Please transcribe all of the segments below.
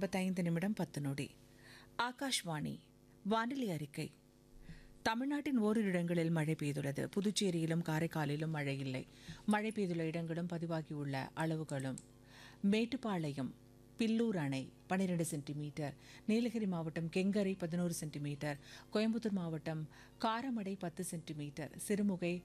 ஐம்பத்தைந்து நிமிடம் பத்து நொடி ஆகாஷ்வாணி வானிலை அறிக்கை தமிழ்நாட்டின் ஓரிரு இடங்களில் மழை பெய்துள்ளது புதுச்சேரியிலும் காரைக்காலிலும் மழை இல்லை மழை பெய்துள்ள இடங்களும் பதிவாகியுள்ள அளவுகளும் மேட்டுப்பாளையம் பில்லூர் அணை பன்னிரண்டு சென்டிமீட்டர் நீலகிரி மாவட்டம் கெங்கரை பதினோரு சென்டிமீட்டர் கோயம்புத்தூர் மாவட்டம் காரமடை பத்து சென்டிமீட்டர் சிறுமுகை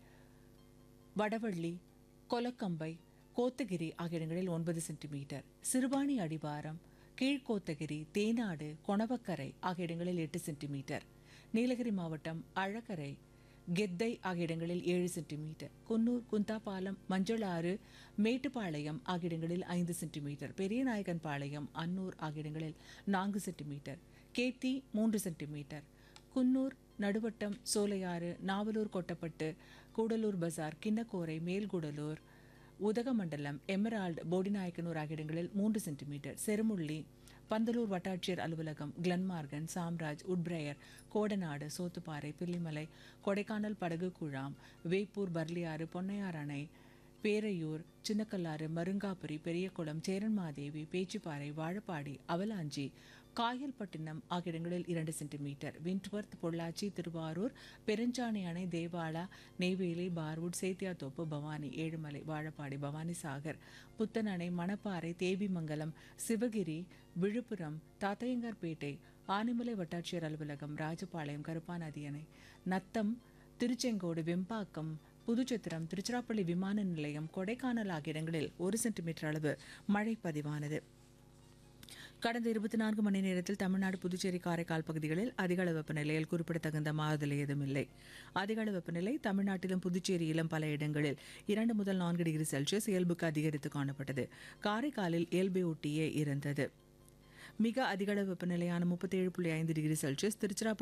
வடவள்ளி கொலக்கம்பை கோத்தகிரி ஆகிய இடங்களில் ஒன்பது சென்டிமீட்டர் சிறுபாணி அடிவாரம் கீழ்கோத்தகிரி தேனாடு கொணவக்கரை ஆகிய இடங்களில் எட்டு சென்டிமீட்டர் நீலகிரி மாவட்டம் அழகரை கெத்தை ஆகிய இடங்களில் ஏழு சென்டிமீட்டர் குன்னூர் குந்தாபாலம் மஞ்சளாறு மேட்டுப்பாளையம் ஆகிய இடங்களில் ஐந்து சென்டிமீட்டர் பெரியநாயகன் பாளையம் அன்னூர் ஆகிய இடங்களில் நான்கு சென்டிமீட்டர் கேத்தி மூன்று சென்டிமீட்டர் குன்னூர் நடுவட்டம் சோலையாறு நாவலூர் கொட்டப்பட்டு கூடலூர் பஜார் கிண்ணக்கோரை மேல்குடலூர் உதகமண்டலம் எமரால்டு போடிநாயக்கனூர் ஆகிய இடங்களில் மூன்று சென்டிமீட்டர் செருமுள்ளி பந்தலூர் வட்டாட்சியர் அலுவலகம் கிளன்மார்கன் சாம்ராஜ் உட்பிரயர் கோடநாடு சோத்துப்பாறை பில்லிமலை கொடைக்கானல் படகு குழாம் வேப்பூர் பர்லியாறு பொன்னையார் அணை பேரையூர் சின்னக்கல்லாறு மருங்காபுரி பெரியகுளம் சேரன்மாதேவி பேச்சுப்பாறை வாழப்பாடி அவலாஞ்சி காயல்பட்டினம் ஆகிய இடங்களில் இரண்டு சென்டிமீட்டர் விண்ட்வர்த் பொள்ளாச்சி திருவாரூர் பெருஞ்சாணி அணை தேவாலா நெய்வேலி பார்வுட் சேத்தியாத்தோப்பு பவானி ஏழுமலை வாழப்பாடி பவானி சாகர் புத்தன் அணை மணப்பாறை தேவிமங்கலம் சிவகிரி விழுப்புரம் தாத்தையங்கார்பேட்டை ஆனைமலை வட்டாட்சியர் அலுவலகம் ராஜபாளையம் கருப்பாநதி அணை நத்தம் திருச்செங்கோடு வெம்பாக்கம் புதுச்சத்திரம் திருச்சிராப்பள்ளி விமான நிலையம் கொடைக்கானல் ஆகிய இடங்களில் ஒரு சென்டிமீட்டர் அளவு மழை பதிவானது கடந்த இருபத்தி நான்கு மணி நேரத்தில் தமிழ்நாடு புதுச்சேரி காரைக்கால் பகுதிகளில் அதிகளவு வெப்பநிலையில் குறிப்பிடத்தகுந்த மாறுதல் ஏதும் இல்லை அதிகளவு வெப்பநிலை தமிழ்நாட்டிலும் புதுச்சேரியிலும் பல இடங்களில் இரண்டு முதல் நான்கு டிகிரி செல்சியஸ் இயல்புக்கு அதிகரித்து காணப்பட்டது காரைக்காலில் இயல்பை ஒட்டியே இருந்தது மிக அதிகளவு வெப்பநிலையான முப்பத்தேழு புள்ளி ஐந்து டிகிரி செல்சியஸ் திருச்சிராப்பள்ளி